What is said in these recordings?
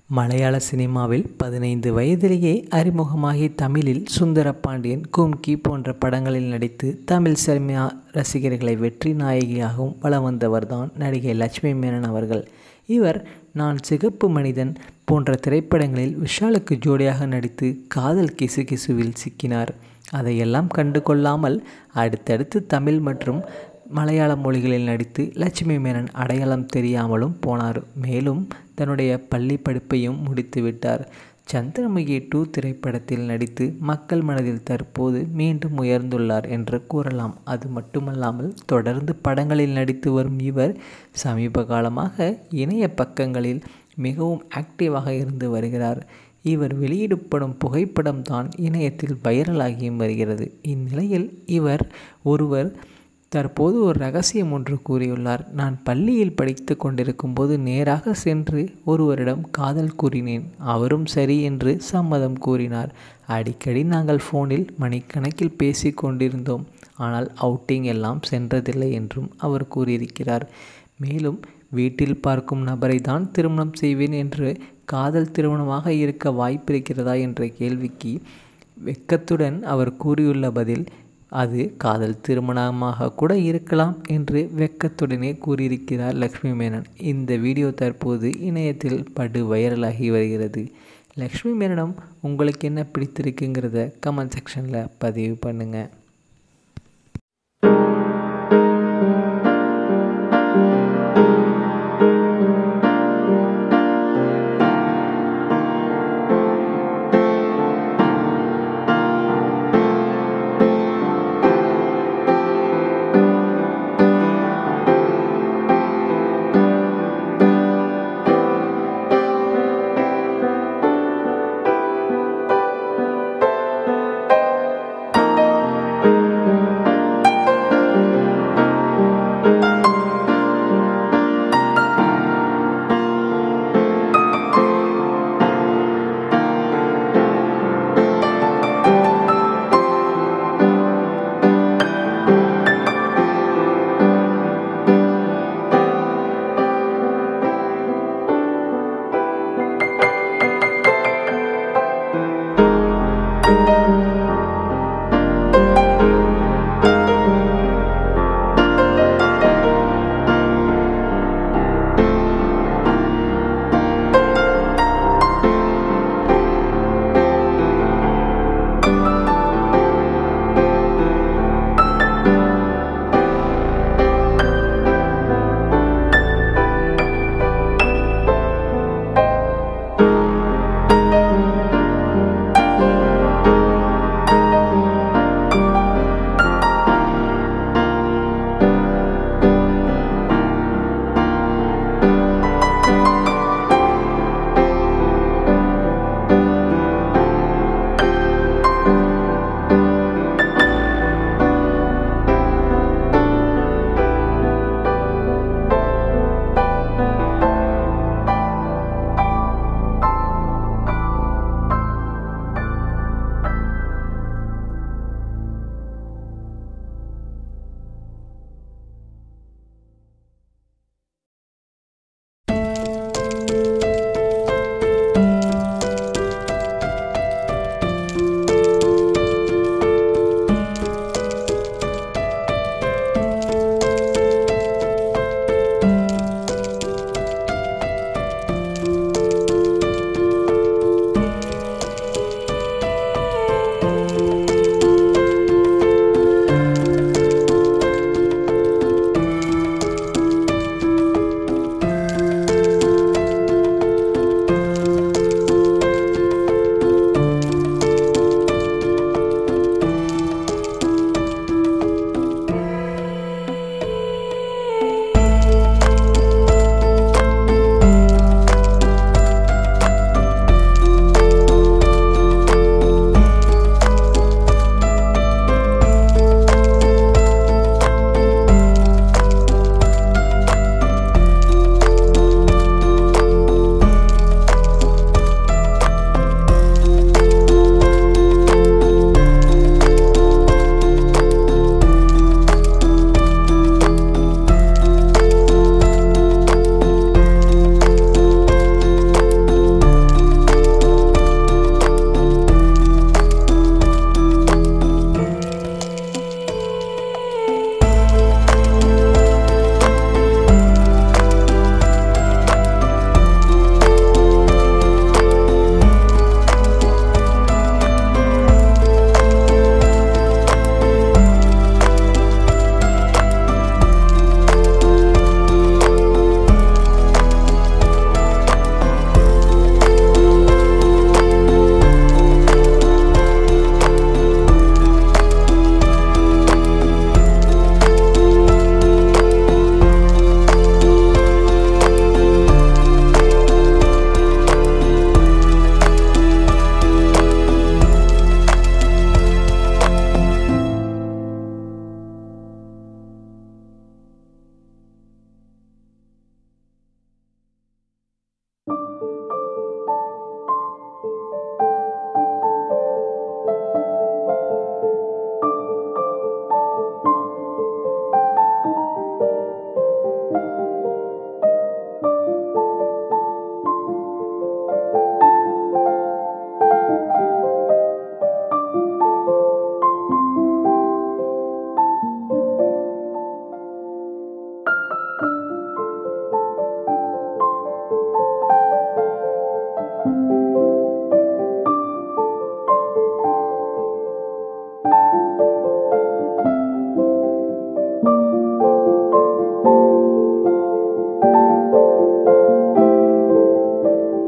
மலையாள சினிமாவில் பதினைந்து வயதிலேயே அறிமுகமாகி தமிழில் சுந்தரபாண்டியன் கும்கி போன்ற படங்களில் நடித்து தமிழ் சினிமா ரசிகர்களை வெற்றி நாயகியாகவும் வலம் வந்தவர்தான் நடிகை லட்சுமி மேனன் அவர்கள் இவர் நான் சிகப்பு மனிதன் போன்ற திரைப்படங்களில் விஷாலுக்கு ஜோடியாக நடித்து காதல் கிசுகிசுவில் சிக்கினார் அதையெல்லாம் கண்டு கொள்ளாமல் அடுத்தடுத்து தமிழ் மற்றும் மலையாள மொழிகளில் நடித்து லட்சுமி மேனன் அடையாளம் தெரியாமலும் போனார் மேலும் தன்னுடைய பள்ளி படிப்பையும் முடித்து விட்டார் சந்திரமுகி டூ திரைப்படத்தில் நடித்து மக்கள் மனதில் தற்போது மீண்டும் உயர்ந்துள்ளார் என்று கூறலாம் அது மட்டுமல்லாமல் தொடர்ந்து படங்களில் நடித்து வரும் இவர் சமீப காலமாக இணைய பக்கங்களில் மிகவும் ஆக்டிவாக இருந்து வருகிறார் இவர் வெளியிடப்படும் புகைப்படம் தான் இணையத்தில் வைரலாகியும் வருகிறது இந்நிலையில் இவர் ஒருவர் தற்போது ஒரு ரகசியம் ஒன்று கூறியுள்ளார் நான் பள்ளியில் படித்து கொண்டிருக்கும் போது நேராக சென்று ஒருவரிடம் காதல் கூறினேன் அவரும் சரி என்று சம்மதம் கூறினார் அடிக்கடி நாங்கள் ஃபோனில் மணிக்கணக்கில் பேசி கொண்டிருந்தோம் ஆனால் அவுட்டிங் எல்லாம் சென்றதில்லை என்றும் அவர் கூறியிருக்கிறார் மேலும் வீட்டில் பார்க்கும் நபரை தான் திருமணம் செய்வேன் என்று காதல் திருமணமாக இருக்க வாய்ப்பிருக்கிறதா என்ற கேள்விக்கு வெக்கத்துடன் அவர் கூறியுள்ள பதில் அது காதல் திருமணமாக கூட இருக்கலாம் என்று வெக்கத்துடனே கூறியிருக்கிறார் லக்ஷ்மி மேனன் இந்த வீடியோ தற்போது இணையத்தில் படு வைரலாகி வருகிறது லக்ஷ்மி மேனனம் உங்களுக்கு என்ன பிடித்திருக்குங்கிறத கமெண்ட் செக்ஷனில் பதிவு பண்ணுங்கள்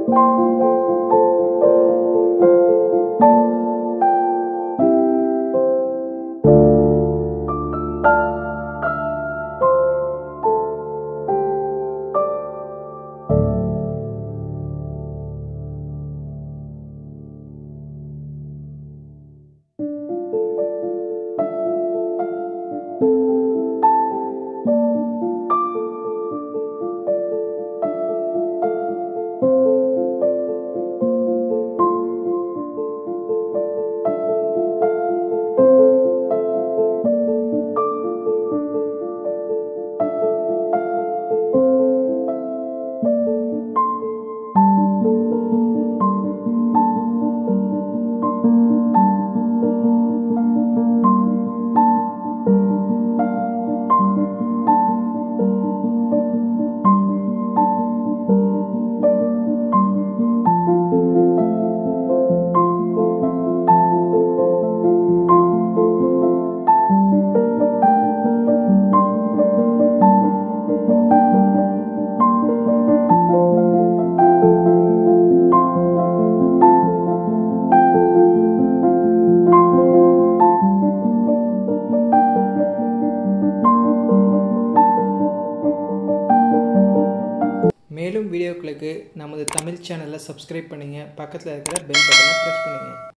மேலும் வீடியோக்களுக்கு நமது தமிழ் சேனலை சப்ஸ்கிரைப் பண்ணுங்கள் பக்கத்தில் இருக்கிற பெல் பட்டனை ப்ரெஸ் பண்ணுங்கள்